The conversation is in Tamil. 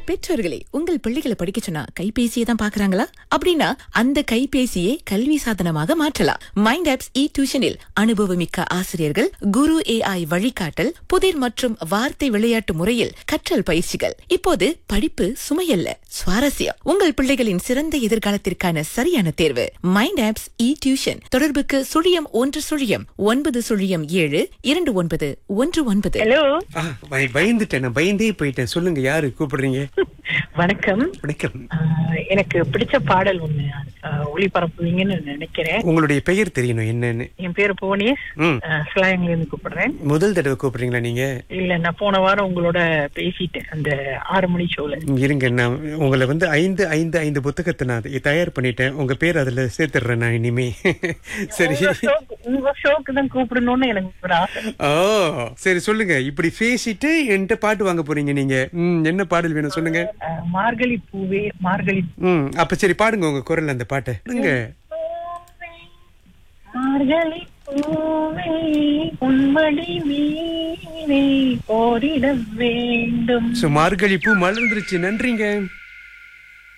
பெற்றோர்களே உங்கள் பிள்ளைகளை படிக்க சொன்னா கைபேசியை தான் பாக்குறாங்களா அப்படின்னா அந்த கைபேசியை கல்வி சாதனமாக மாற்றலாம் மைண்ட் ஆப்ஸ் இ டியூஷனில் அனுபவமிக்க ஆசிரியர்கள் குரு ஏஐ வழிகாட்டல் புதிர் மற்றும் வார்த்தை விளையாட்டு முறையில் கற்றல் பயிற்சிகள் இப்போது படிப்பு சுமையல்ல சுவாரஸ்யம் உங்கள் பிள்ளைகளின் சிறந்த எதிர்காலத்திற்கான சரியான தேர்வு மைண்ட் ஆப்ஸ் இ டியூஷன் தொடர்புக்கு சுழியம் ஒன்று சுழியம் ஒன்பது சுழியம் ஏழு இரண்டு ஒன்பது ஒன்று ஒன்பது ஹலோ ஆ, பய- பயந்துட்டேன் நான் பயந்தே போயிட்டேன் சொல்லுங்க யாரு கூப்பிடுறீங்க வணக்கம் வணக்கம் ஆஹ் எனக்கு பிடிச்ச பாடல் ஒண்ணு ஆஹ் ஒளிபரப்புவீங்கன்னு நினைக்கிறேன் உங்களுடைய பெயர் தெரியணும் என்னன்னு என் பேரு புவனேஷ் ம். சிலாயங்கல இருந்து கூப்பிடுறேன் முதல் தடவை கூப்பிடுறீங்களா நீங்க இல்ல நான் போன வாரம் உங்களோட பேசிட்டேன் அந்த ஆறு மணி ஷோல ம், இருங்க நான் உங்களை வந்து ஐந்து ஐந்து ஐந்து புத்தகத்தை நான் தயார் பண்ணிட்டேன் உங்க பேர் அதுல சேர்த்துடுறேன் நான் இனிமே சரி உங்க ஷோக்கு- உங்க ஷோக்கு தான் கூப்பிடணும்னு எனக்கு ஒரு ஆசை ஓ சரி சொல்லுங்க இப்படி பேசிட்டு என்கிட்ட பாட்டு வாங்க போறீங்க நீங்க ம், என்ன பாடல் வேணும் சொல்லுங்க ஆஹ் மார்கழி பூவே மார்கழி ம் அப்ப சரி பாடுங்க உங்க குரல் அந்த பாட்டை சொல்லுங்க மார்கழி பூவே உன்மடி மீனே ஓரிட வேண்டும் சோ மார்கழி பூ மலர்ந்துருச்சு நன்றிங்க